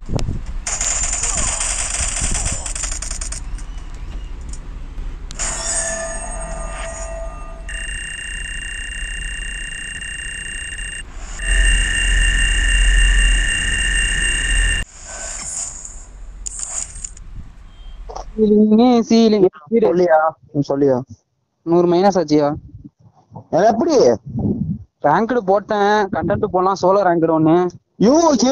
Ceiling ceiling சொல்லியா ம், சொல்லியா நூறு மைனஸ் ஆச்சியா அது எப்படி ரேங்க்டு போட்டேன் கண்டென்ட் போலாம் சோலோ ரேங்க்டு ஒண்ணு யூ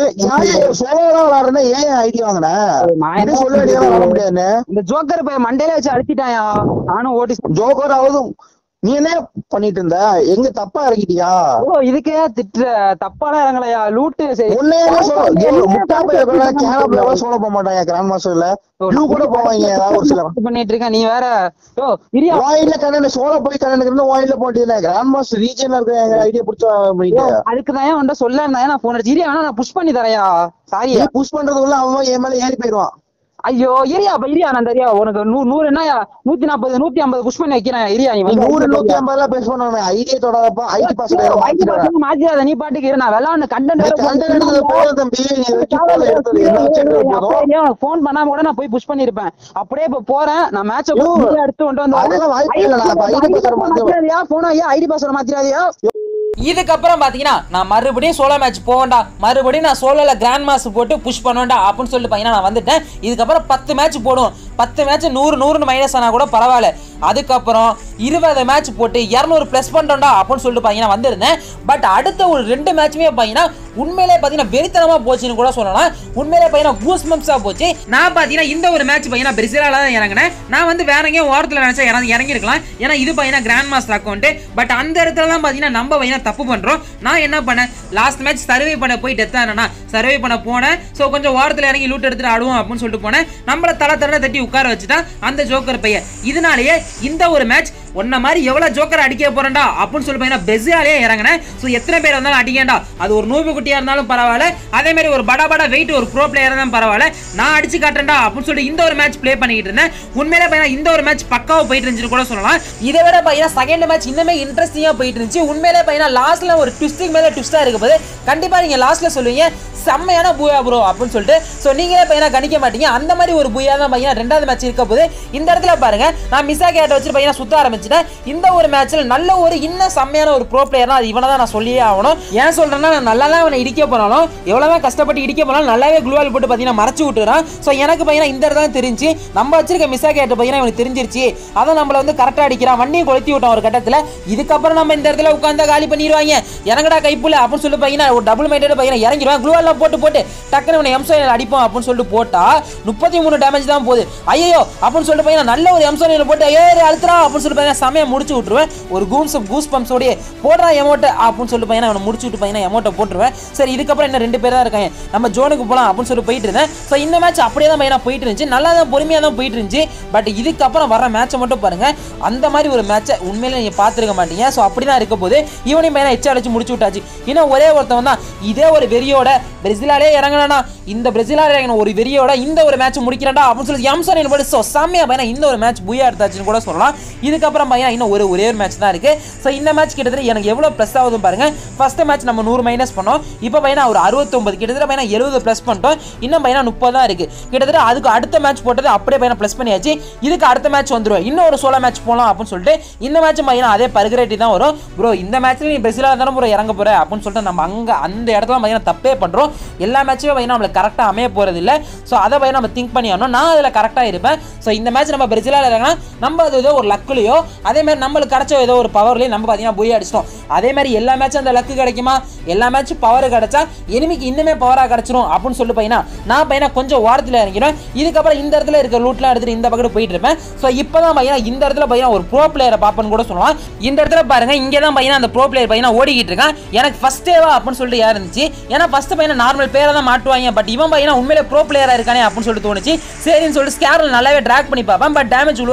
சோலோலாம் விளாடுறேன்னா ஏன் ஐடியா வாங்கின நான் இது என்ன சொல்ல வேண்டியதா வர முடியாதுன்னு இந்த ஜோக்கர் போய் மண்டையில வச்சு அழுத்திட்டாயா நானும் ஓடி ஜோக்கர் ஆகுதும் நீ என்ன பண்ணிட்டு இருந்த எங்க தப்பா இறங்கிட்டியா ஓ இதுக்கே திட்டுற தப்பாலாம் இறங்கலையா லூட்டு சரி உன்னையே சொல்ல முட்டா பையன் கேரப்ல சொல்ல போக மாட்டாங்க கிராண்ட் மாஸ்டர்ல யூ கூட போவாங்க ஏதாவது ஒரு சில பண்ணிட்டு இருக்க நீ வேற ஓ இரியா வாயில கண்ணன் சோழ போய் கண்ணனுக்கு இருந்து வாயில போட்டு கிராண்ட் மாஸ்டர் ரீஜன்ல இருக்க எங்க ஐடியா பிடிச்ச பண்ணிட்டு அதுக்கு தான் உன்ட்ட சொல்ல இருந்தா நான் போன் அடிச்சு இரியா வேணா நான் புஷ் பண்ணி தரையா சாரி நீ புஷ் பண்றதுக்குள்ள அவன் என் மேல ஏறி போயிருவான் ஐயோ இரியா அப்ப இரியா நான் தெரியா உனக்கு நூறு நூறு என்னயா நூத்தி நாற்பது நூத்தி ஐம்பது புஷ் பண்ணி வைக்கிறேன் இரியா நீ நீ வந்து நூறு நூத்தி ஐம்பது எல்லாம் பேச பண்ண ஐடியா தொடாதப்ப ஐடி ஐடி பாஸ்வேர்ட் பாஸ்வேர்ட் மாத்திராத நீ பாட்டுக்கு இரு நான் விளாண்டு கண்டென்ட் கண்டென்ட் எடுத்தது போதும் தம்பி நீ வச்சு போல எடுத்தது என்ன வச்சு எடுத்தது போதும் போன் பண்ணாம கூட நான் போய் புஷ் பண்ணிருப்பேன் அப்படியே இப்ப போறேன் நான் மேட்ச எடுத்து கொண்டு வந்து அதெல்லாம் வாய்ப்பே இல்ல, நான் இப்ப ID password மாத்தி- மாத்திராதியா போனா ஐயா ஐடி பாஸ்வேர்ட் மாத்திராதியா இதுக்கப்புறம் பார்த்தீங்கன்னா நான் மறுபடியும் சோலோ மேட்ச் போவேன்டா மறுபடியும் நான் சோலோவில் கிராண்ட் மாஸ் போட்டு புஷ் பண்ணுவேன்டா அப்படின்னு சொல்லிட்டு பார்த்தீங்கன்னா நான் வந்துட்டேன் இதுக்கப்புறம் பத்து மேட்ச் போடுவோம் பத்து மேட்ச் நூறு நூறுன்னு மைனஸ் ஆனால் கூட பரவாயில்ல அதுக்கப்புறம் இருபது மேட்ச் போட்டு இரநூறு ப்ளஸ் பண்ணுறோம்டா அப்படின்னு சொல்லிட்டு பார்த்தீங்கன்னா வந்திருந்தேன் பட் அடுத்த ஒரு ரெண்டு மேட்சுமே பார்த்தீங்கன்னா உண்மையிலே பார்த்தீங்கன்னா வெறித்தனமாக போச்சுன்னு கூட சொல்லலாம் உண்மையிலே பார்த்தீங்கன்னா கூஸ் மம்ஸாக போச்சு நான் பார்த்தீங்கன்னா இந்த ஒரு மேட்ச் பார்த்தீங்கன்னா பிரசிலால தான் இறங்கினேன் நான் வந்து வேற எங்கேயும் ஓரத்தில் நினச்சா இறங்கி இறங்கிருக்கலாம் ஏன்னா இது பார்த்தீங்கன்னா கிராண்ட் மாஸ்டர் அக்கௌண்ட் பட் அந்த இடத்துல தான் பார்த்தீங்கன்னா நம்ம பார்த்தீங்கன்னா தப்பு பண்ணுறோம் நான் என்ன பண்ணேன் லாஸ்ட் மேட்ச் சர்வே பண்ண போய் டெத் ஆனா சர்வே பண்ண போனேன் ஸோ கொஞ்சம் ஓரத்தில் இறங்கி லூட் எடுத்துட்டு ஆடுவோம் அப்படின்னு சொல்லிட்டு போனேன் நம்மள தலை தலை தட்டி உட்கார வச்சுட்டா அந்த ஜோக்கர் பையன் இதனாலேயே இந்த ஒரு மேட்ச் உன்ன மாதிரி எவ்வளவு ஜோக்கர் அடிக்க போறேன்டா அப்படின்னு சொல்லி பார்த்தீங்கன்னா பெஸ்ஸாலே இறங்கினேன் ஸோ எத்தனை பேர் வந்தாலும் அடிக்கேன்டா அது ஒரு நூபு குட்டியா இருந்தாலும் பரவாயில்ல அதே மாதிரி ஒரு படா படா வெயிட் ஒரு ப்ரோ பிளேயர் இருந்தாலும் பரவாயில்ல நான் அடிச்சு காட்டுறேன்டா அப்படின்னு சொல்லிட்டு இந்த ஒரு மேட்ச் ப்ளே பண்ணிட்டு இருந்தேன் உண்மையிலே பார்த்தீங்கன்னா இந்த ஒரு மேட்ச் பக்காவா போயிட்டு இருந்துச்சு கூட சொல்லலாம் இதை விட பார்த்தீங்கன்னா செகண்ட் மேட்ச் இன்னுமே இன்ட்ரெஸ்டிங்கா போயிட்டு இருந்துச்சு உண்மையிலே பார்த்தீங்கன்னா லாஸ்ட்ல ஒரு ட்விஸ்டிங் மேல ட்விஸ்டா இருக்க போது கண்டிப்பா நீங்க லாஸ்ட்ல சொல்லுவீங்க செம்மையான பூயா ப்ரோ அப்படின்னு சொல்லிட்டு ஸோ நீங்களே பையனா கணிக்க மாட்டீங்க அந்த மாதிரி ஒரு பூயா தான் பையன் ரெண்டாவது மேட்ச் இருக்க போது இந்த இடத்துல பாருங்க நான் மிஸ்ஸா கேட்ட வச்சு பையனா சுத்த ஆரம்பிச்சிட்டேன் இந்த ஒரு மேட்ச்ல நல்ல ஒரு இன்னும் செம்மையான ஒரு ப்ரோ பிளேயர்னா அது இவனை தான் நான் சொல்லியே ஆகணும் ஏன் சொல்றேன்னா நான் நல்லா தான் அவனை இடிக்க போனாலும் எவ்வளவுதான் கஷ்டப்பட்டு இடிக்க போனாலும் நல்லாவே குளுவால் போட்டு பார்த்தீங்கன்னா மறைச்சு விட்டுறான் ஸோ எனக்கு பையனா இந்த இடத்துல தான் தெரிஞ்சு நம்ம வச்சிருக்க மிஸ்ஸா கேட்ட பையனா இவனுக்கு தெரிஞ்சிருச்சு அதை நம்மள வந்து கரெக்டாக அடிக்கிறான் வண்டியும் கொளுத்தி விட்டான் ஒரு கட்டத்தில் இதுக்கப்புறம் நம்ம இந்த இடத்துல உட்காந்தா காலி பண்ணிடுவாங்க இறங்கடா கைப்புல அப்படின்னு சொல்லி பையனா ஒரு டபுள் மைண்டட் பையனா இறங்கிடுவான் குளுவெல்லாம் போட்டு போட்டு டக்குனு இவனை எம்சோனியில் அடிப்போம் அப்படின்னு சொல்லிட்டு போட்டா முப்பத்தி மூணு டேமேஜ் தான் போகுது ஐயோ அப்படின்னு சொல்லிட்டு பையனா நல்ல ஒரு எம்சோனியில் போட்டு ஐயோ அழுத்துறா அப்படின்னு சொல்லிட்டு பையனா செமையை முடிச்சு விட்டுருவேன் ஒரு கூம்ஸ் கூஸ் பம்ப்ஸோடய போடுறா எமௌண்ட்டை அப்படின்னு சொல்லிட்டு பையனா அவனை முடிச்சு விட்டு பையனா எமௌண்ட்டை போட்டுருவேன் சரி இதுக்கப்புறம் இன்னும் ரெண்டு பேர் தான் இருக்காங்க நம்ம ஜோனுக்கு போகலாம் அப்படின்னு சொல்லி போயிட்டு இருந்தேன் ஸோ இந்த மேட்ச் அப்படியே தான் பையனா போயிட்டு இருந்துச்சு நல்லா தான் பொறுமையாக தான் போயிட்டு இருந்துச்சு பட் இதுக்கப்புறம் வர மேட்சை மட்டும் பாருங்க அந்த மாதிரி ஒரு மேட்சை உண்மையிலே நீங்கள் பார்த்துருக்க மாட்டீங்க ஸோ அப்படி தான் இருக்க போது இவனையும் பையனா எச்சா அடிச்சு முடிச்சு விட்டாச்சு இன்னும் ஒரே ஒருத்தவன் தான் இதே ஒரு வெறியோட பிரேசிலாலே இறங்கினா இந்த பிரேசிலால இறங்கின ஒரு வெறியோட இந்த ஒரு மேட்ச் முடிக்கிறேன்டா அப்படின்னு சொல்லி எம்சன் போட்டு ஸோ செம்மையா பையனா இந்த ஒரு மேட்ச் புயா எடுத்தாச்சுன்னு கூட சொல்லலாம் இதுக்கப்புறம் பையனா இன்னும் ஒரு ஒரே ஒரு மேட்ச் தான் இருக்கு ஸோ இந்த மேட்ச் கிட்டத்தட்ட எனக்கு எவ்வளோ ப்ளஸ் ஆகுதுன்னு பாருங்க ஃபர்ஸ்ட் மேட்ச் நம்ம நூறு மைனஸ் பண்ணோம் இப்போ பையனா ஒரு அறுபத்தொம்பது கிட்டத்தட்ட பையனா எழுபது ப்ளஸ் பண்ணிட்டோம் இன்னும் பையனா முப்பது தான் இருக்கு கிட்டத்தட்ட அதுக்கு அடுத்த மேட்ச் போட்டது அப்படியே பையனா ப்ளஸ் பண்ணியாச்சு இதுக்கு அடுத்த மேட்ச் வந்துடும் இன்னும் ஒரு சோலோ மேட்ச் போகலாம் அப்படின்னு சொல்லிட்டு இந்த மேட்ச் பையனா அதே பருகரேட்டி தான் வரும் ப்ரோ இந்த மேட்ச்ல நீ பிரசிலாக தானே ப்ரோ இறங்க போற அப்படின்னு சொல்லிட்டு நம்ம அங்க அந்த இடத்துல பையனா தப்பே பண்றோம் எல்லா மேட்சுமே பையனா நம்மளுக்கு கரெக்டாக அமைய போறது இல்லை ஸோ அதை பையனா நம்ம திங்க் பண்ணி ஆகணும் நான் அதில் கரெக்டாக இருப்பேன் ஸோ இந்த மேட்ச் நம்ம பிரசிலாக இறங்கினா நம்ம அது ஏதோ ஒரு லக்குலையோ அதே மாதிரி நம்மளுக்கு கிடைச்ச ஏதோ ஒரு பவர்லையும் நம்ம பார்த்தீங்கன்னா போய் அடிச்சிட்டோம் அதே மாதிரி எல்லா மேட்சும் அந்த லக்கு கிடைக்குமா எல்லா மேட்சும் பவர் கிடைச்சா எனிமிக்கு இன்னுமே பவராக கிடைச்சிரும் அப்படின்னு சொல்லி பையனா நான் பையனா கொஞ்சம் ஓரத்தில் இறங்கிடுவேன் இதுக்கப்புறம் இந்த இடத்துல இருக்க லூட்லாம் எடுத்துட்டு இந்த பக்கம் போயிட்டு இருப்பேன் ஸோ இப்போ தான் பையனா இந்த இடத்துல பையனா ஒரு ப்ரோ பிளேயரை பார்ப்பேன்னு கூட சொல்லலாம் இந்த இடத்துல பாருங்க இங்கே தான் பையனா அந்த ப்ரோ பிளேயர் பையனா ஓடிக்கிட்டு இருக்கான் எனக்கு ஃபர்ஸ்ட் டேவா அப்படின்னு சொல்லிட்டு யார் இருந்துச்சு ஏன்னா ஃபர்ஸ்ட் பையனா நார்மல் பேரை தான் மாட்டுவாங்க பட் இவன் பையனா உண்மையிலே ப்ரோ பிளேயரா இருக்கானே அப்படின்னு சொல்லிட்டு தோணுச்சு சரின்னு சொல்லிட்டு ஸ்கேரில் நல்லாவே ட்ராக் பண்ணி பார்ப்பேன் பட் டேமேஜ் விழுவாது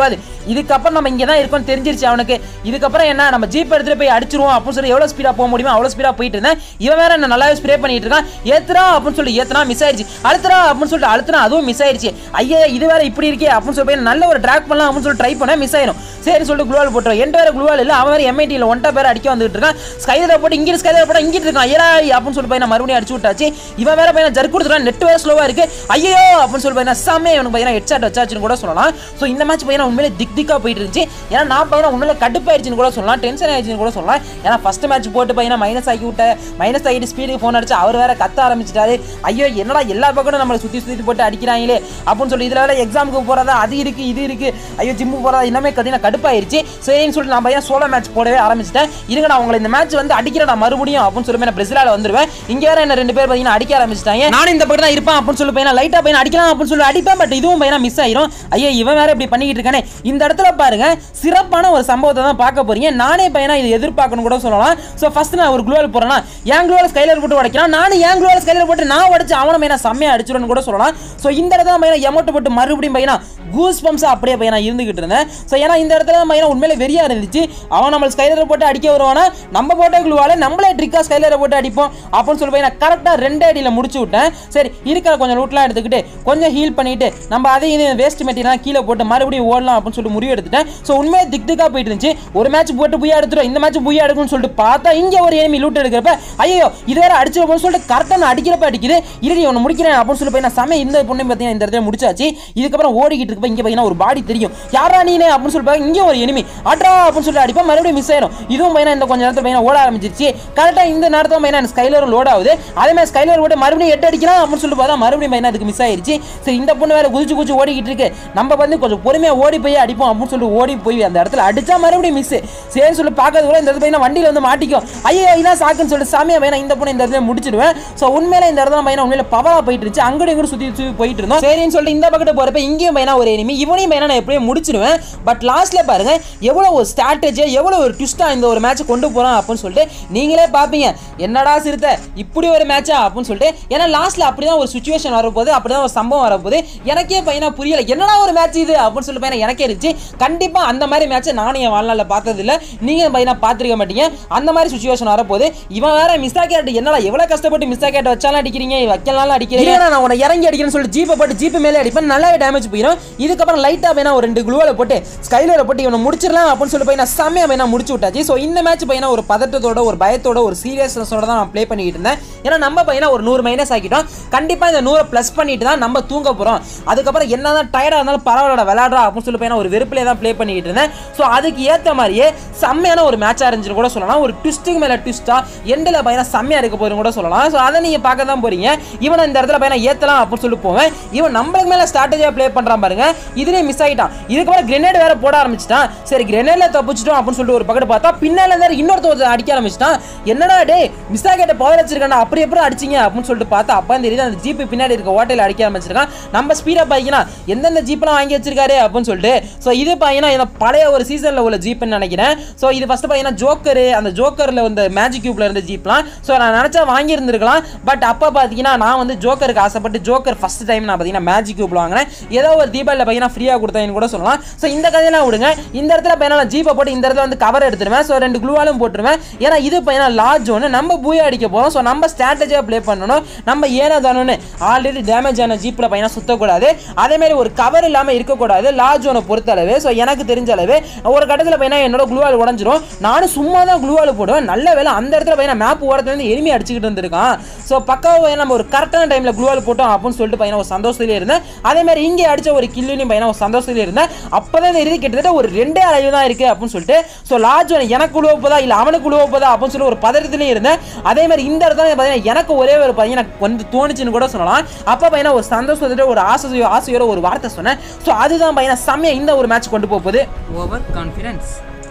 இதுக்கப்புறம் நம்ம இங்கே தான் இருக்கோம் தெரிஞ்சிருச்சு அவனுக்கு இதுக்கப்புறம் என்ன நம்ம ஜீப் எடுத்துட்டு போய் அடிச்சிருவோம் அப்படின்னு சொல்லி எவ்வளோ ஸ்பீடாக போக முடியுமோ அவ்வளோ ஸ்பீடாக போயிட்டு இருந்தேன் இவன் வேற என்ன நல்லாவே ஸ்ப்ரே பண்ணிட்டு இருக்கான் ஏத்துறா அப்படின்னு சொல்லி ஏத்துனா மிஸ் ஆயிடுச்சு அழுத்துறா அப்படின்னு சொல்லிட்டு அழுத்துனா அதுவும் மிஸ் ஆயிடுச்சு ஐயா இது வேற இப்படி இருக்கே அப்படின்னு சொல்லி போய் நல்ல ஒரு ட்ராக் பண்ணலாம் அப்படின்னு சொல்லி ட்ரை பண்ண மிஸ் ஆயிரும் சரி சொல்லிட்டு குளோவால் போட்டுரும் என் வேற குளோவால் இல்லை அவன் வேற எம்ஐடியில் ஒன்ட்டா பேர் அடிக்க வந்துட்டு இருக்கான் ஸ்கைலர் போட்டு இங்கிட்டு ஸ்கைலர் போட்டு இங்கிட்டு இருக்கான் ஏரா அப்படின்னு சொல்லி போய் நான் மறுபடியும் அடிச்சு விட்டாச்சு இவன் வேற பையன் ஜர்க் கொடுத்துருக்கான் நெட் வேற ஸ்லோவா இருக்கு ஐயோ அப்படின்னு சொல்லி பையன் செம்மையா இவனுக்கு பையன் ஹெட் ஷாட் வச்சாச்சுன்னு கூட சொல்லலாம் ஸோ இந்த மேட்ச் பையன் உண்மையிலே திக் திக்கா போயிட்டு இருந்துச்சு ஏன்னா நான் பையன் உண்மையில கடுப்பாயிடுச்சுன்னு கூட சொல்லலாம் டென்ஷன் ஆயிடுச்சுன்னு கூட சொல்லலாம் ஏன்னா ஃபர்ஸ்ட் மேட்ச் போட்டு பையனை மைனஸ் ஆக்கி விட்ட மைனஸ் ஆகிட்டு ஸ்பீடுக்கு ஃபோன் அடிச்சு அவர் வேற கத்த ஆரம்பிச்சிட்டாரு ஐயோ என்னடா எல்லா பக்கமும் நம்மளை சுத்தி சுத்தி போட்டு அடிக்கிறாங்களே அப்படின்னு சொல்லி இதுல வேற எக்ஸாமுக்கு போறதா அது இருக்கு இது இருக்கு ஐயோ ஜிம்முக்கு போறதா எல்லாமே கத்தினா கடுப்பாயிருச்சு சரின்னு சொல்லிட்டு நான் பையன் சோலோ மேட்ச் போடவே ஆரம்பிச்சிட்டேன் இருங்க நான் உங்களை இந்த மேட்ச் வந்து அடிக்கிறடா மறுபடியும் அப்படின்னு சொல்லி நான் பிரசிலால வந்துருவேன் இங்க வேற என்ன ரெண்டு பேர் பார்த்தீங்கன்னா அடிக்க ஆரம்பிச்சிட்டாங்க நானும் இந்த பக்கம் தான் இருப்பேன் அப்படின்னு சொல்லி பையன் லைட்டா பையன் அடிக்கலாம் அப்படின்னு சொல்லி அடிப்பேன் பட் இதுவும் பையனா மிஸ் ஆயிரும் ஐயோ இவன் வேற இப்படி பண்ணிக்கிட்டு இருக்கானே இந்த இடத்துல பாருங்க சிறப்பான ஒரு சம்பவத்தை தான் பார்க்க போறீங்க நானே பையனா இது எதிர்பார்க்கணும் கூட சொல்லலாம் ஸோ ஃபர்ஸ்ட் நான் ஒரு குளோவல் போறேன்னா என் குளோவல் ஸ்கைலர் போட்டு உடைக்கிறான் நானும் என் குளோவல் ஸ்கைலர் போட்டு நான் உடைச்சு அவனை பையனா செம்மையா அடிச்சிடுன்னு கூட சொல்லலாம் ஸோ இந்த இடத்துல பையனா எமௌண்ட் போட்டு மறுபடியும் பையனா கூஸ் பம்ஸ் அப்படியே பையனா இருந்துகிட்டு இருந்தேன் ஸோ ஏன்னா இந்த இடத்துல தான் பையனா உண்மையிலே வெறியா இருந்துச்சு அவன் நம்ம ஸ்கைலரை போட்டு அடிக்க வருவானா நம்ம போட்ட குழுவால நம்மளே ட்ரிக்கா ஸ்கைலரை போட்டு அடிப்போம் அப்படின்னு சொல்லி போய் நான் கரெக்டாக ரெண்டு அடியில் முடிச்சு விட்டேன் சரி இருக்கிற கொஞ்சம் லூட்லாம் எடுத்துக்கிட்டு கொஞ்சம் ஹீல் பண்ணிட்டு நம்ம அதையும் வேஸ்ட் மெட்டீரியல் கீழே போட்டு மறுபடியும் ஓடலாம் அப்படின்னு சொல்லிட்டு முடிவு எடுத்துட்டேன் ஸோ உண்மையாக திக் திக்கா போயிட்டு இருந்துச்சு ஒரு மேட்ச் போட்டு புயா எடுத்துரும் இந்த மேட்ச் புயா எடுக்கணும்னு சொல்லிட்டு பார்த்தா இங்கே ஒரு enemy லூட் எடுக்கிறப்ப ஐயோ இது வேற அடிச்சிருப்போம்னு சொல்லிட்டு கரெக்டாக நான் அடிக்கிறப்ப அடிக்குது இறுதி ஒன்று முடிக்கிறேன் அப்படின்னு சொல்லி போய் நான் சமய இந்த பொண்ணு பார்த்தீங்கன்னா இந்த இடத்துல முடிச்சாச்சு இதுக்கப்புறம் ஓடிக்கிட்டு இருக்கப்ப இங்கே பார்த்தீங்கன்னா ஒரு பாடி தெரியும் யாரா நீனே அப்படின்னு சொல்லி பாக்க இங்கே ஒரு enemy அட்ரா அப்படின்னு சொல்லி அடிப்பா மறுபடியும் மிஸ் ஆயிரும் இதுவும் பையனா இந்த கொஞ்ச நேரத்தில் பையனா ஓட ஆரம்பிச்சிருச்சு கரெக்டாக இந்த நேரத்தில் பையனா ஸ்கைலரும் லோட் ஆகுது அதே மாதிரி ஸ்கைலர் போட்டு மறுபடியும் எட்டு அடிக்கலாம் அப்படின்னு சொல்லிட்டு பார்த்தா மறுபடியும் பையனா அதுக்கு மிஸ் ஆயிருச்சு சரி இந்த பொண்ணு வேற குதிச்சு குதிச்சு ஓடிக்கிட்டு இருக்கு நம்ம வந்து கொஞ்சம் பொறுமையாக ஓடி போய் அடிப்போம் அப்படின்னு சொல்லிட்டு ஓடி போய் அந்த இடத்துல அடிச்சா மறுபடியும் மிஸ் சரின்னு சொல்லி பார்க்கறது கூட இந்த இடத்துல பையனா வண்டியில் வந்து மாட்டிக்கும் ஐயோ இதான் சாக்குன்னு சொல்லிட்டு சாமியா பையனா இந்த பொண்ணு இந்த இடத்துல முடிச்சிடுவேன் ஸோ உண்மையில இந்த இடத்துல பையனா உண்மையில பவரா போயிட்டு இருந்துச்சு அங்கடி இங்கடி சுற்றி சுற்றி போயிட்டு இருந்தோம் சரின்னு சொல்லிட்டு இந்த பக்கத்து போறப்ப இங்கேயும் பையனா ஒரு enemy இவனையும் பையனா நான் எப்படியும் முடிச்சிடுவேன் பட் லாஸ்ட்ல பாருங்க எவ்வளோ ஒரு ஸ்ட்ராட்டஜியா எவ்வளோ ஒரு ட்விஸ்டா இந்த ஒரு மேட்ச் கொண்டு போறோம் அப்படின்னு சொல்லிட்டு நீங்களே பார்ப்பீங்க என்னடா சிறுத்தை இப்படி ஒரு மேட்சா அப்படின்னு சொல்லிட்டு ஏன்னா லாஸ்ட்ல அப்படிதான் ஒரு சுச்சுவேஷன் வரப்போகுது அப்படிதான் ஒரு சம்பவம் வரப்போகுது எனக்கே பையனா புரியல என்னடா ஒரு மேட்ச் இது அப்படின்னு சொல்லிட்டு பையனா எனக்கே இருந்துச்சு கண்டிப்பா அந்த மாதிரி மேட்சை நானும் என் வாழ்நாளில் பார்த்தது இல்ல நீங்க பையனா பார்த்துருக்க மாட்டீங்க அந்த மாதிரி சுச்சுவேஷன் வரப்போகுது இவன் வேற மிஸ் கேட் என்னடா எவ்வளவு கஷ்டப்பட்டு மிஸ் கேட் வச்சாலும் அடிக்கிறீங்க வைக்கலாம் அடிக்கிறீங்க நான் உன்னை இறங்கி அடிக்கிறேன்னு சொல்லிட்டு ஜீப்பை போட்டு ஜீப்பு மேலே அடிப்பேன் நல்லாவே டேமேஜ் போயிடும் இதுக்கப்புறம் லைட்டா வேணா ஒரு ரெண்டு குளுவால போட்டு ஸ்கைலரை போட்டு இவனை முடிச்சிடலாம் அப்படின்னு சொல்லி போய் நான் செம்மையா வேணா முடிச்சு விட்டாச்சு ஸோ இந்த மேட்ச் பையனா ஒரு பதட்டத்தோட ஒரு பயத்தோட ஒரு சீரியஸ்னஸோட தான் நான் ப்ளே பண்ணிட்டு இருந்தேன் ஏன்னா நம்ம பையனா ஒரு நூறு மைனஸ் ஆக்கிட்டோம் கண்டிப்பா இந்த நூறை ப்ளஸ் பண்ணிட்டு தான் நம்ம தூங்க போறோம் அதுக்கப்புறம் என்னதான் டயர்டா இருந்தாலும் பரவாயில்ல விளையாடுறா அப்படின்னு சொல்லி பையனா ஒரு வெறுப்பிலே தான் ப்ளே பண்ணிட்டு இருந்தேன் ஸோ அதுக்கு ஏத்த மாதிரியே செம்மையான ஒரு மேட்சா இருந்துச்சு கூட சொல்லலாம் ஒரு ட்விஸ்ட்டுக்கு மேல ட்விஸ்டா எண்டில் பையனா செம்மையா இருக்க போதும் கூட சொல்லலாம் ஸோ அதை நீங்க பார்க்க தான் போறீங்க இவனை இந்த இடத்துல பையனா ஏத்தலாம் அப்படின்னு சொல்லி போவேன் இவன் நம்மளுக்கு மேல ஸ்ட்ராட்டஜியா ப்ளே பண்றான் பாருங்க இதுலயே மிஸ் ஆகிட்டான் இதுக்கப்புறம் கிரெனேட் வேற போட ஆரம்பிச்சிட்டான் சரி கிரெனேட்ல தப்பிச்சிட்டோம் அப்படின்னு சொல்லிட்டு ஒரு பக்கத்து பார்த்தா பின்னால இருந்தாரு இன்னொருத்தர் அடிக்க ஆரம்பிச்சிட்டான் என்னடா டே மிஸ் ஆகிட்ட பவர் வச்சிருக்காண்டா அப்படி எப்படி அடிச்சீங்க அப்படின்னு சொல்லிட்டு பார்த்தா அப்பா தெரியுது அந்த ஜீப் பின்னாடி இருக்க ஓட்டையில அடிக்க ஆரம்பிச்சிருக்கான் நம்ம ஸ்பீடா பாய்க்கலாம் எந்தெந்த ஜீப்லாம் வாங்கி வச்சிருக்காரு அப்படின்னு சொல்லிட்டு ஸோ இது பாத்தீங்கன்னா இந்த பழைய ஒரு சீசன்ல உள்ள ஜீப்னு நினைக்கிறேன் ஸோ இது ஃபர்ஸ்ட் பாத்தீங்கன்னா ஜோக்கர் அந்த ஜோக்கர்ல வந்து மேஜிக் கியூப்ல இருந்த ஜீப்லாம் ஸோ நான் நினைச்சா வாங்கி இருந்திருக்கலாம் பட் அப்போ பார்த்தீங்கன்னா நான் வந்து ஜோக்கருக்கு ஆசைப்பட்டு ஜோக்கர் ஃபர்ஸ்ட் டைம் நான் பார்த்தீங்கன்னா மேஜிக் கியூப்ல வாங்கினேன் ஏதோ ஒரு தீபாவளியில் பார்த்தீங்கன்னா ஃப்ரீயாக கொடுத்தாங்கன்னு கூட சொல்லலாம் ஸோ இந்த கதையெல்லாம் விடுங்க இந்த இடத்துல பையனா ஜீப்பை போட்டு இந்த இடத்துல வந்து கவர் எடுத்துருவேன் ஸோ ரெண்டு க்ளூவாலும் போட்டுருவேன் ஏன்னா இது பையனா லார்ஜ் ஒன்று நம்ம பூயா அடிக்க போகிறோம் ஸோ நம்ம ஸ்ட்ராட்டஜியாக ப்ளே பண்ணணும் நம்ம ஏனோ தானோன்னு ஆல்ரெடி டேமேஜ் ஆன ஜீப்பில் பையனா சுத்தக்கூடாது அதே மாதிரி ஒரு கவர் இல்லாமல் இருக்கக்கூடாது லார்ஜ் ஒனை பொறுத்தளவு ஸோ எனக்கு தெரிஞ்ச அளவு ஒரு கட்டத்தில் பையனா என்னோட க்ளூவால் உடஞ்சிரும் நானும் சும்மா தான் க்ளூவால் போடுவேன் நல்ல வேலை அந்த இடத்துல பையனா மேப் ஓரத்துலேருந்து எளிமை அடிச்சுக்கிட்டு இருந்திருக்கான் ஸோ பக்காவாக நம்ம ஒரு கரெக்டான டைமில் க்ளூவால் போட்டோம் அப்படின்னு சொல்லிட்டு பையனா ஒரு சந்தோஷத்திலே இருந்தேன் அதே மாதிரி இங்கே அடிச்ச ஒரு கில்லுலையும் பையனா ஒரு சந்தோஷத்திலே இருந்தேன் அப்போ தான் தெரியுது கிட்டத்தட்ட ஒரு ரெண்டே அளவு தான் இருக்குது அப்படின்னு சொல்லிட்டு ஸோ லார்ஜ் ஒன் எனக்கு உழுவ போதா இல்லை அவனுக்கு உழுவ போதா அப்படின்னு சொல்லி ஒரு பதட்டத்திலையும் இருந்தேன் அதே மாதிரி இந்த இடத்துல பார்த்தீங்கன்னா எனக்கு ஒரே ஒரு பையன் எனக்கு வந்து தோணுச்சுன்னு கூட சொல்லலாம் அப்போ பையனா ஒரு சந்தோஷத்தோட ஒரு ஆசையோ ஆசையோட ஒரு வார்த்தை சொன்னேன் ஸோ அதுதான் பையனா செம்மையா இந்த ஒரு மேட்ச் கொண்டு போக போகுது ஓவர் கான்ஃபிடன்ஸ்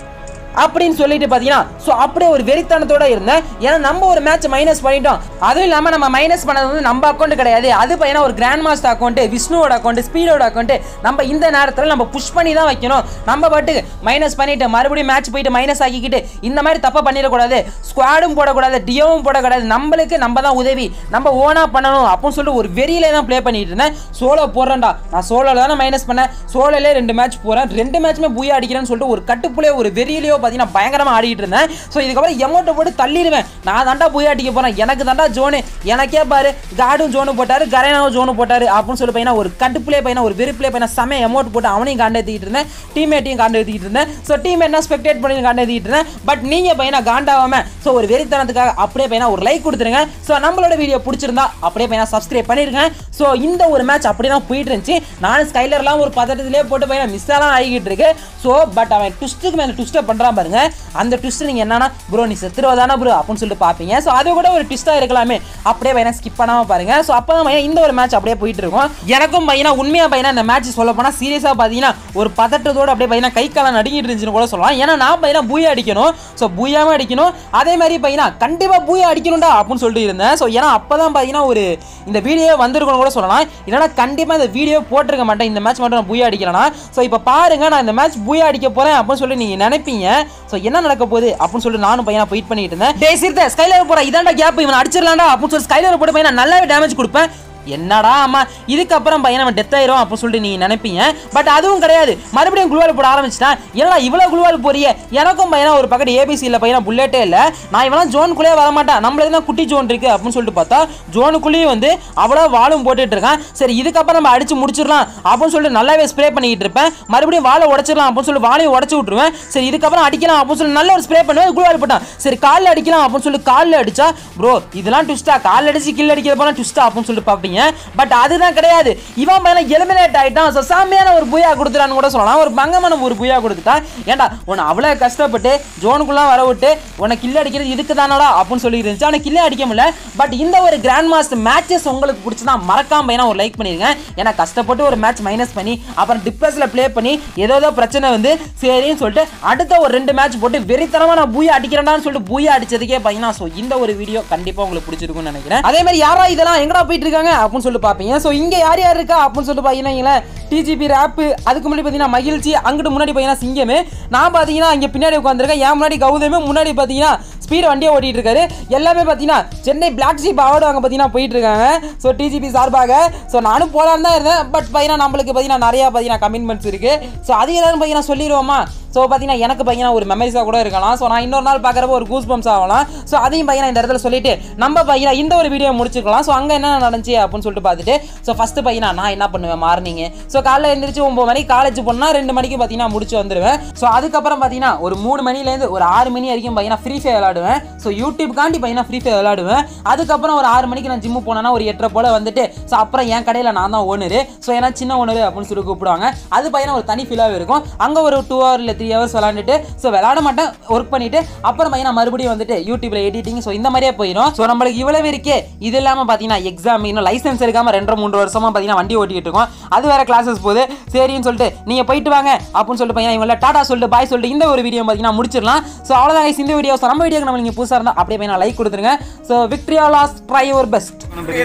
அப்படின்னு சொல்லிட்டு பார்த்தீங்கன்னா ஸோ அப்படியே ஒரு வெறித்தனத்தோட இருந்தேன் ஏன்னா நம்ம ஒரு மேட்ச் மைனஸ் பண்ணிட்டோம் அதுவும் இல்லாமல் நம்ம மைனஸ் பண்ணது வந்து நம்ம அக்கௌண்ட் கிடையாது அது பையனா ஒரு கிராண்ட் மாஸ்டர் அக்கௌண்ட் விஷ்ணுவோட அக்கௌண்ட் ஸ்பீடோட அக்கௌண்ட் நம்ம இந்த நேரத்தில் நம்ம புஷ் பண்ணி தான் வைக்கணும் நம்ம பாட்டுக்கு மைனஸ் பண்ணிட்டு மறுபடியும் மேட்ச் போயிட்டு மைனஸ் ஆக்கிக்கிட்டு இந்த மாதிரி தப்பை பண்ணிடக்கூடாது ஸ்குவாடும் போடக்கூடாது டியோவும் போடக்கூடாது நம்மளுக்கு நம்ம தான் உதவி நம்ம ஓனா பண்ணணும் அப்படின்னு சொல்லிட்டு ஒரு வெறியிலே தான் ப்ளே பண்ணிட்டு இருந்தேன் சோலோ போடுறேன்டா நான் சோலோல தானே மைனஸ் பண்ணேன் சோலோலே ரெண்டு மேட்ச் போறேன் ரெண்டு மேட்ச்மே பூயா அடிக்கிறேன்னு சொல்லிட்டு ஒரு கட்டுப்புலே ஒரு வெறியிலையோ பார்த்தீங்கன்னா பயங்கரமா ஆடிட்டு இருந்தேன் ஸோ இதுக்கப்புறம் எமௌண்ட்டை போட்டு தள்ளிடுவேன் நான் தாண்டா பூயா அடிக்க போறேன் எனக்கு தாண்டா ஜோனு எனக்கே பாரு காடும் ஜோனு போட்டாரு கரைனாவும் ஜோனு போட்டாரு அப்படின்னு சொல்லி பையனா ஒரு கட்டுப்புலே பையனா ஒரு வெறுப்புலே பையனா செம்ம அமௌண்ட் போட்டு அவனையும் காண்டேத்திக்கிட்டு இருந்தேன் டீம்மேட்டையும் காண்டேத்திக்கிட்டு இருந்தேன் ஸோ டீம் என்ன ஸ்பெக்டேட் பண்ணி காண்டேத்திக்கிட்டு இருந்தேன் பட் நீங்க பையனா காண்டாவாம ஸோ ஒரு வெறித்தனத்துக்காக அப்படியே பையனா ஒரு லைக் கொடுத்துருங்க ஸோ நம்மளோட வீடியோ பிடிச்சிருந்தா அப்படியே பையனா சப்ஸ்கிரைப் பண்ணிருங்க ஸோ இந்த ஒரு மேட்ச் அப்படியே தான் போயிட்டு இருந்துச்சு நானும் ஸ்கைலர்லாம் ஒரு பதட்டத்திலே போட்டு பையனா மிஸ் எல்லாம் ஆகிட்டு இருக்கு ஸோ பட் அவன் ட்விஸ்ட்டுக்கு மேலே ட்விஸ்ட்டை பண்ணுறான் பாருங்க அந்த ட்விஸ்ட் நீங்கள் என்னன்னா ப்ரோ நீ செத்துருவதானா ப்ரோ அப்படின்னு சொல்லிட்டு பார்ப்பீங்க ஸோ அது கூட ஒரு ட்விஸ்ட்டாக இருக்கலாமே அப்படியே பையனா ஸ்கிப் பண்ணாமல் பாருங்க ஸோ அப்போ தான் பையனா இந்த ஒரு மேட்ச் அப்படியே போயிட்டு இருக்கும் எனக்கும் பையனா உண்மையாக பையனா இந்த மேட்ச் சொல்ல போனால் சீரியஸாக பார்த்தீங்கன்னா ஒரு பதட்டத்தோடு அப்படியே பையனா கை காலம் நடுங்கிட்டு இருந்துச்சுன்னு கூட சொல்லலாம் ஏன்னா நான் பையனா பூயா அடிக்கணும் ஸோ பூயாவும் அடிக்கணும் அதே மாதிரி பையனா கண்டிப்பாக பூயா அடிக்கணும்டா அப்படின்னு சொல்லிட்டு இருந்தேன் ஸோ ஏன்னா அப்போ தான் பார்த்தீங்கன்னா ஒரு இந்த வீடியோ வந்திருக்கணும் கூட சொல்லலாம் இல்லைனா கண்டிப்பாக இந்த வீடியோ போட்டிருக்க மாட்டேன் இந்த மேட்ச் மட்டும் நான் பூயா அடிக்கிறேன்னா ஸோ இப்போ பாருங்க நான் இந்த மேட்ச் பூயா அடிக்க போறேன் அப்படின்னு சொல்லி நீங்க நினைப்பீங்க ஸோ என்ன நடக்க போகுது அப்படின்னு சொல்லி நானும் பையனா வெயிட் பண்ணிட்டு இருந்தேன் டே சிறுத்தை ஸ்கைலர் போற இதாண்டா கேப் இவன் அடிச்சிடலாம்டா அப்படின்னு சொல்லி ஸ்கைலர் போட்டு பையனா நல்லாவே டேமேஜ் கொடுப்பேன் என்னடா அம்மா இதுக்கப்புறம் பையன் அவன் டெத் ஆயிரும் அப்படின்னு சொல்லிட்டு நீங்க நினைப்பீங்க பட் அதுவும் கிடையாது மறுபடியும் குளுவால் போட ஆரம்பிச்சிட்டான் ஏன்னா இவ்வளவு குளுவால் போறிய எனக்கும் பையனா ஒரு பக்கத்து ஏபிசி இல்ல பையனா புல்லட்டே இல்ல நான் இவெல்லாம் ஜோனுக்குள்ளே வர மாட்டான் நம்மளுக்கு தான் குட்டி ஜோன் இருக்கு அப்படின்னு சொல்லிட்டு பார்த்தா ஜோனுக்குள்ளேயும் வந்து அவ்வளோ வாழும் போட்டுட்டு இருக்கான் சரி இதுக்கப்புறம் நம்ம அடிச்சு முடிச்சிடலாம் அப்படின்னு சொல்லிட்டு நல்லாவே ஸ்ப்ரே பண்ணிக்கிட்டு இருப்பேன் மறுபடியும் வாழை உடச்சிடலாம் அப்படின்னு சொல்லி வாழையும் உடச்சு விட்டுருவேன் சரி இதுக்கப்புறம் அடிக்கலாம் அப்படின்னு சொல்லி நல்ல ஒரு ஸ்ப்ரே பண்ணுவேன் குளுவால் போட்டான் சரி காலில் அடிக்கலாம் அப்படின்னு சொல்லி காலில் அடிச்சா ப்ரோ இதெல்லாம் ட்விஸ்டா காலில் அடிச்சு கில் அடிக்கிற போல ட்விஸ்டா அப்படின்னு சொல்லிட்டு பார்ப்பீங்க பட் அதுதான் கிடையாது இவன் மேல எலிமினேட் ஆயிட்டான் ஸோ சாமியான ஒரு புயா கொடுத்துட்டான்னு கூட சொல்லலாம் ஒரு பங்கமான ஒரு புயா கொடுத்துட்டா ஏன்டா உன்னை அவ்வளோ கஷ்டப்பட்டு ஜோனுக்குள்ள வர விட்டு உன்னை கில் அடிக்கிறது இதுக்கு தானடா அப்படின்னு சொல்லி இருந்துச்சு ஆனால் கில்லே அடிக்க முடியல பட் இந்த ஒரு கிராண்ட் மாஸ்டர் மேட்சஸ் உங்களுக்கு பிடிச்சதா மறக்காம பையனா ஒரு லைக் பண்ணிருங்க ஏன்னா கஷ்டப்பட்டு ஒரு மேட்ச் மைனஸ் பண்ணி அப்புறம் டிப்ரெஸ்ல ப்ளே பண்ணி ஏதோ ஏதோ பிரச்சனை வந்து சரின்னு சொல்லிட்டு அடுத்த ஒரு ரெண்டு மேட்ச் போட்டு வெறித்தனமா நான் பூயா அடிக்கிறேன்டான்னு சொல்லிட்டு பூயா அடிச்சதுக்கே பார்த்தீங்கன்னா ஸோ இந்த ஒரு வீடியோ கண்டிப்பாக உங்களுக்கு பிடிச்சிருக்கும்னு நினைக்கிறேன் அதே மாதிரி யாரா இதெல்லாம் எங்கடா போயிட்டு இருக்காங்க அப்படின்னு சொல்லிட்டு பார்ப்பீங்க ஸோ இங்கே யார் யார் இருக்கா அப்படின்னு சொல்லிட்டு பார்த்தீங்கன்னா டிஜிபி ரேப்பு அதுக்கு முன்னாடி பார்த்தீங்கன்னா மகிழ்ச்சி அங்கிட்டு முன்னாடி பார்த்தீங்கன்னா சிங்கமே நான் பார்த்தீங்கன்னா இங்கே பின்னாடி உட்காந்துருக்கேன் என் முன்னாடி கௌதமே முன்னாடி பார்த்தீங்கன்னா ஸ்பீடு வண்டியை ஓட்டிட்டு இருக்காரு எல்லாமே பார்த்தீங்கன்னா சென்னை பிளாக் ஷீப் அவார்டு அங்கே பார்த்தீங்கன்னா போயிட்டு இருக்காங்க ஸோ டிஜிபி சார்பாக ஸோ நானும் போலான்னு தான் இருந்தேன் பட் பார்த்தீங்கன்னா நம்மளுக்கு பார்த்தீங்கன்னா நிறையா பார்த்தீங்கன்னா கமிட்மெண்ட்ஸ் இருக்கு ஸோ அது எல்லாரும் பார்த்தீங்கன்னா சொல்லிடுவோமா ஸோ பார்த்தீங்கன்னா எனக்கு பார்த்தீங்கன்னா ஒரு மெமரிஸாக கூட இருக்கலாம் ஸோ நான் இன்னொரு நாள் பார்க்குறப்ப ஒரு கூஸ் பம்ஸ் ஆகலாம் ஸோ அதையும் பார்த்தீங்கன்னா இந்த இடத்துல சொல்லிட்டு நம்ம பார்த்தீங்கன்னா இந்த ஒரு வீடியோ முடிச்சுக்கலாம் ஸோ அங்கே என்ன நடந்துச்சு அப்படின்னு சொல்லிட்டு பார்த்துட்டு ஸோ ஃபஸ்ட்டு பார்த்தீங்கன்னா நான் என்ன பண்ணுவேன் மார்னிங் ஸோ காலைல எழுந்திரிச்சு ஒம்பது மணிக்கு காலேஜ் போனால் ரெண்டு மணிக்கு பார்த்தீங்கன்னா முடிச்சு வந்துடுவேன் ஸோ அதுக்கப்புறம் பார்த்தீங்கன்னா ஒரு மூணு மணிலேருந்து ஒரு ஆறு மணி வரைக்கும் பார்த்தீங்கன்னா ஃப்ரீ ஃபயர் விளாடுவேன் ஸோ யூடியூப்காண்டி பார்த்தீங்கன்னா ஃப்ரீ ஃபயர் விளாடுவேன் அதுக்கப்புறம் ஒரு ஆறு மணிக்கு நான் ஜிம்மு போனேன்னா ஒரு எட்டரை போல வந்துட்டு ஸோ அப்புறம் என் கடையில் நான் தான் ஓனரு ஸோ ஏன்னா சின்ன ஓனர் அப்படின்னு சொல்லி கூப்பிடுவாங்க அது பார்த்தீங்கன்னா ஒரு தனி ஃபீலாகவே இருக்கும் அங்கே ஒரு டூ ஹவர் இல்லை த்ரீ ஹவர்ஸ் விளாண்டுட்டு ஸோ விளாட மாட்டேன் ஒர்க் பண்ணிட்டு அப்புறம் பார்த்தீங்கன்னா மறுபடியும் வந்துட்டு யூடியூப்ல எடிட்டிங் ஸோ இந்த மாதிரியே போயிடும் ஸோ நம்மளுக்கு இவ்வளவு இருக்கே இது இல்லாமல் பார்த்தீங்கன்னா எக்ஸாம் இன்னும் லைசன்ஸ் எடுக்காம ரெண்டரை மூன்று வருஷமா பார்த்தீங்கன்னா வண்டி ஓட்டிட்டு இருக்கோம் அது வேற கிளாஸஸ் போகுது சரின்னு சொல்லிட்டு நீங்க போயிட்டு வாங்க அப்படின்னு சொல்லிட்டு பையன் இவங்கள டாடா சொல்லிட்டு பாய் சொல்லிட்டு இந்த ஒரு வீடியோ பார்த்தீங்கன்னா முடிச்சிடலாம் ஸோ அவ்வளோதான் guys இந்த வீடியோ நம்ம வீடியோக்கு நம்ம நீங்கள் புதுசாக இருந்தால் அப்படியே பையன் லைக் கொடுத்துருங்க ஸோ விக்ட்ரியா லாஸ் ட்ரை யுவர் பெஸ்ட்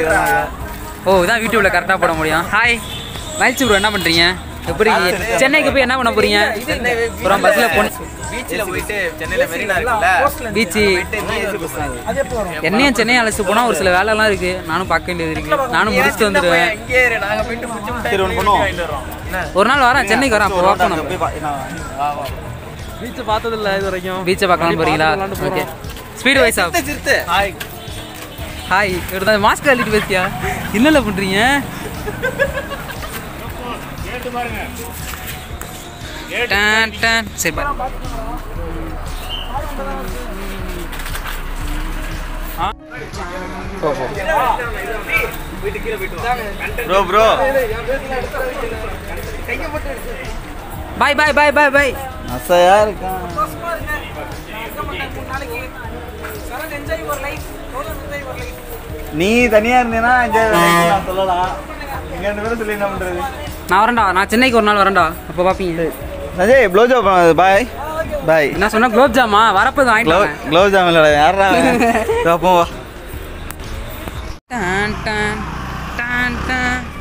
ஓ இதான் யூடியூப்ல கரெக்டாக போட முடியும் ஹாய் மகிழ்ச்சி ப்ரோ என்ன பண்றீங்க எப்படி சென்னைக்கு போய் என்ன பண்ண போறீங்க அப்புறம் பஸ்ல போன பீச்சில் போயிட்டு சென்னையில மெரினா இருக்குல்ல பீச்சு போயிட்டு BSc போறாங்க. என்னையும் சென்னை அழைச்சிட்டு போனா ஒரு சில வேலைலாம் இருக்கு நானும் பார்க்க வேண்டியது இருக்கு நானும் முடிச்சுட்டு வந்துடுவேன் இங்கே இரு, நாங்க போயிட்டு புடிச்சு முட்டாய் வாங்கிட்டு வரோம். என்ன? ஒரு நாள் வரேன் சென்னைக்கு வரேன் அப்போ பார்ப்போம் பீச்சை பார்த்தது இல்ல இது வரைக்கும் பீச்சை பார்க்கலாம் போறீங்களா ஓகே ஸ்பீடு வைஸ் ஆஃப் சிறுத்தை, சிறுத்தை. ஹாய். ஹாய் இவர் தான் மாஸ்க் அள்ளிட்டு பேசியா என்னல பண்றீங்க டான் டான் சரி bye. போ, போ. ப்ரோ ப்ரோ பாய் பாய் பாய் பாய் பாய் அசையா இருக்கான் நீ தனியா இருந்தீனா என்ஜாய் நான் சொல்லலாம் எங்க ரெண்டு பேரும் சொல்லி என்ன பண்றது நான் வரேன்டா நான் சென்னைக்கு ஒரு நாள் வரேன்டா அப்போ பார்ப்பீங்க சஞ்சய் ப்ளோ ஜாப் பாய் பாய் என்ன சொன்னா குலோப் ஜாமா வரப்போது வாங்கிட்டு க்ளோ வாங்க. க்ளோவ் ஜாம் இல்லடா யாரா அவன்? இதோ போ வா டான் டான் டான் டான்